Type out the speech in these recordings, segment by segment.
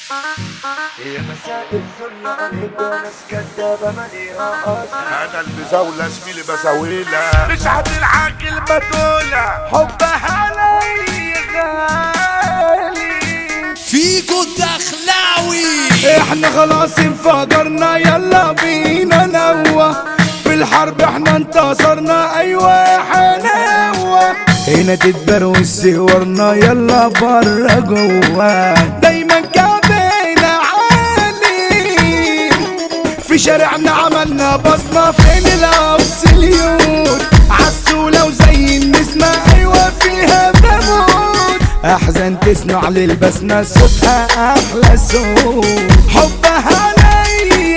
يا مساء الذل عليك وناس كدابة مليئة أصل انا المزاولة زميلي بساويلة مش هتلحق البتولة حبها لي غالي فيكو دخلاوي احنا خلاص انفجرنا يلا بينا نوى في الحرب احنا انتصرنا ايوه حنوة هنا تتبروز صورنا يلا برا جوا دايما كابينا عالي في شارعنا عملنا بصمة فين الابسليوت عالسولة وزي النسمة ايوه فيها بموت احزان تسمع للبسمة صوتها احلى صوت حبها لي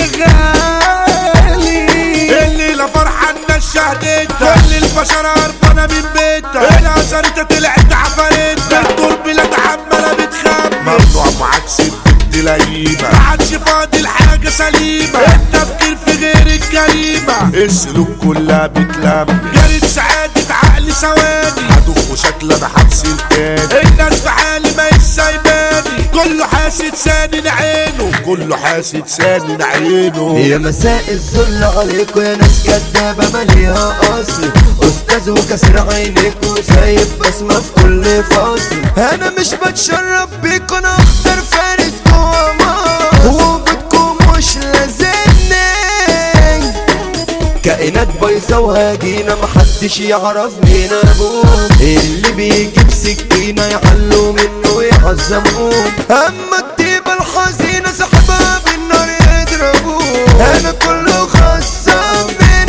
غالي الليلة فرحة الناس شهدتها كل البشر هربانة من بيتها العسرية طلعت عفاريتها الدرب لا عمالة بتخمن ممنوع معاك ست لئيمة معادش فاضل حاجة سليمة التفكير في غير الجريمة السلوك كلها بتلم جريت سعادة عقل ثواني هدوخ وشكل انا حبس التاني الناس في حالي ما يسايباني كله حاسد سانن عينه كله حاسد سانن عينه يا مساء الذل عليكم يا ناس كدابة مليئة أصل أستاذ وكسر عينيك وسايب بسمة في كل فصل أنا مش بتشرب بيكم أنا أخضر فارس جوا مصر وجودكم مش لازمني كائنات بايظة وهاجينا محدش يعرف مين ابوه اللي بيجيب سكينة يحلوا منه يعظموه اما الطيبة الحزينة سحبها بالنار يضربوه انا كله خصم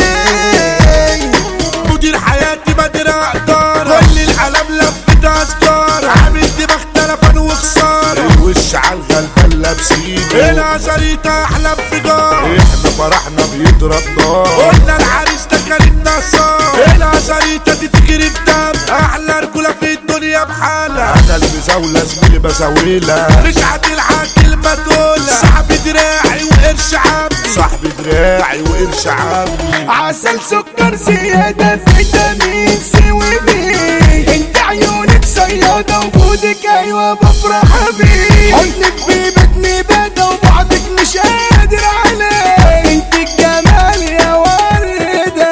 مني مدير حياتي بدر اقدار كل العالم لفت اشجار عامل دماغ تلفن وخسارة الوش على الغلبان لابسينه العزريطة احلى انفجار احنا فرحنا بيضرب نار قلنا العريس ده كريم نصار العزريطة دي تجري بدم احلى رجولة في الدنيا بحالها انا المزاولة زميلي بزاولة مش هتلحق كلمة تقولها صاحبي دراعي وقرش عمي صاحبي دراعي وقرش عمي عسل سكر زيادة فيتامين سي وبي انت عيونك صيادة وجودك ايوه بفرح بيه حضنك بيبتني بدا وبعدك مش قادر عليه انت الجمال يا وردة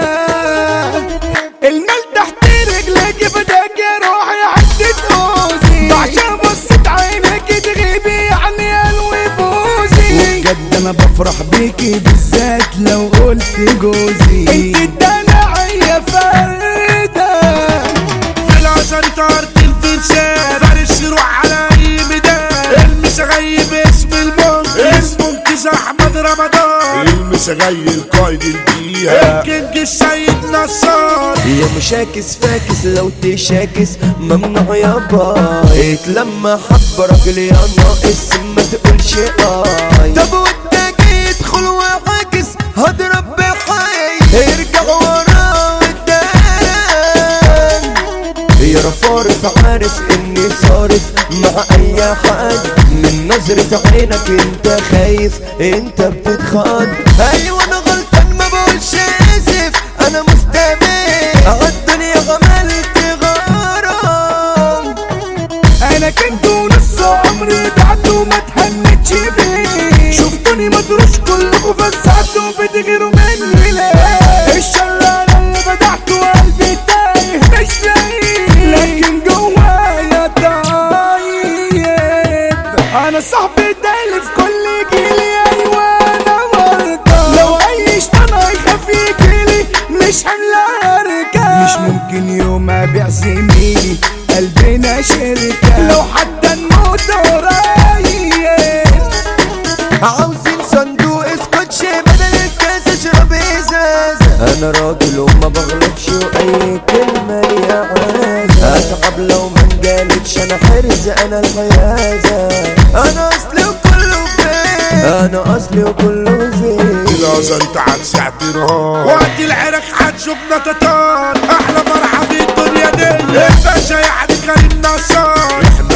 المال تحت رجلك بدك يا روحي حتة اوزي بعشان بصت عينك تغيبي يعني قلبي بوزي بجد انا بفرح بيكي بالذات لو قلت جوزي انت الدلع يا فردة في العشر طارت الفرسان فارس يروح على اي ميدان المسغيب اسم المنقذ المنقذ احمد رمضان المسغي القائد البيئة الكينج السيد نصار يا مشاكس فاكس لو تشاكس ممنوع يا باي اتلمى حب راجل يا ناقص ما تقولش اي طب وانت جاي يدخل وعاكس هضرب بحي ارجع ورا قدام يا رفارف عارف اني صارف مع اي حد من نظرة عينك انت خايف انت بتتخاض ايوه انا غلطان ما بقولش اسف انا مستمر عالدنيا عملت غرام انا كنت نص عمري بعد وما تهنتش بيه شفتوني مدروش كلكم فزعتوا بتغيروا مني ليه الشر انا اللي بدعت وقلبي تايه مش لاقيه لكن جوايا طيب انا صاحبي ده في كل جيلي ايوه انا مرضى لو اي شيطان هيخاف يجيلي مش حمل اركب مش ممكن يوم ابيع زميلي قلبنا شركة لو حتى نموت قريب عاوزين صندوق اسكوتش بدل الكاس اشرب ازازة انا راجل وما بغلطش واي كلمة ليها عازة اتعب لو ما انجالتش انا حرز انا الغيازة انا اصلي وكله فين انا اصلي وكله فين الازر تعال ساعة نهار وقت العرق هتشوفنا تتار احلى فرحة في الدنيا دي الباشا يعني كريم نصار احنا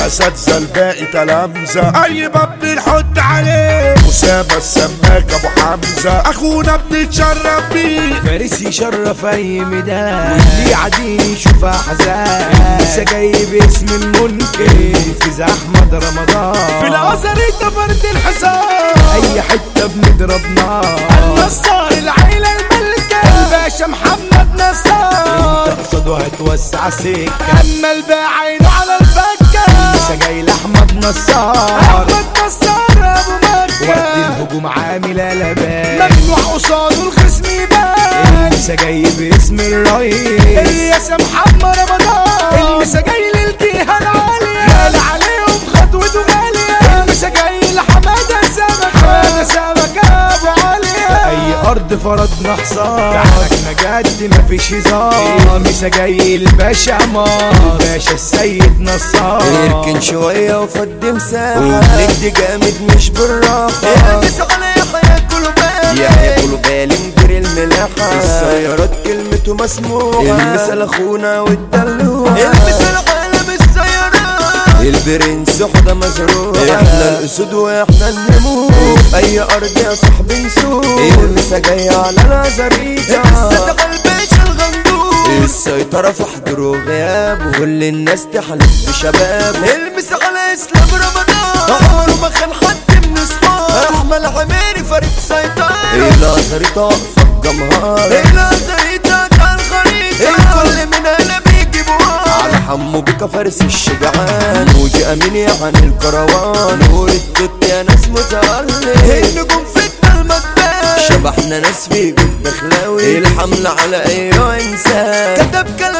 الاساتذه الباقي تلامذه اي باب بنحط عليه اسامه السماك ابو حمزه اخونا بنتشرف بيه فارس يشرف اي ميدان واللي عادين يشوف احزان لسه جاي باسم المنكر في احمد رمضان في الازهر انت فرد الحصان اي حته بنضرب نار النصار العيله الملكه الباشا محمد نصار انت قصده هتوسع سكه اما الباع عينه على الفكه لسه جاي لاحمد نصار احمد نصار ابو مكه وقت الهجوم عامل قلبان ممنوع قصاده الخصم يبان لسه جاي باسم الرئيس الياس محمد رمضان المسا جاي للجهه العاليه غالي عليهم خطوته غاليه المسا جاي لحماده سمك حماده سمك ابو عليا اي ارض فرضنا حصار تعاركنا جد مفيش هزار مسا جاي الباشا عمار باشا السيد نصار اركن شوية وفد مساحة ونجد جامد مش بالراحة البس على يحيى كله بالي يحيى كله بالي مدير الملاحة السيارات كلمته مسموعة المثل اخونا والدلوعة المثل عالم السيارات البرنس حدا مزروع احنا الاسود واحنا النمور اي ارض يا صاحبي نسوق المسا جاية على العزريطة المسا البيش الغندور السيطرة في حضور وغياب وكل الناس تحلف بشباب المس على اسلام رمضان عمره ما خان حد من اصحاب احمد عميري فريق سيطرة الازريطة واقفة بجمهار الازريطة كان خريطة الكل من هنا بيجيبوا على حمو بك فارس الشجعان موجي امين يعني الكروان نور التوت يا ناس متألق النجوم في المدبان شبحنا ناس في جد بخلاوي الحملة على ايوه انسان كتب كلام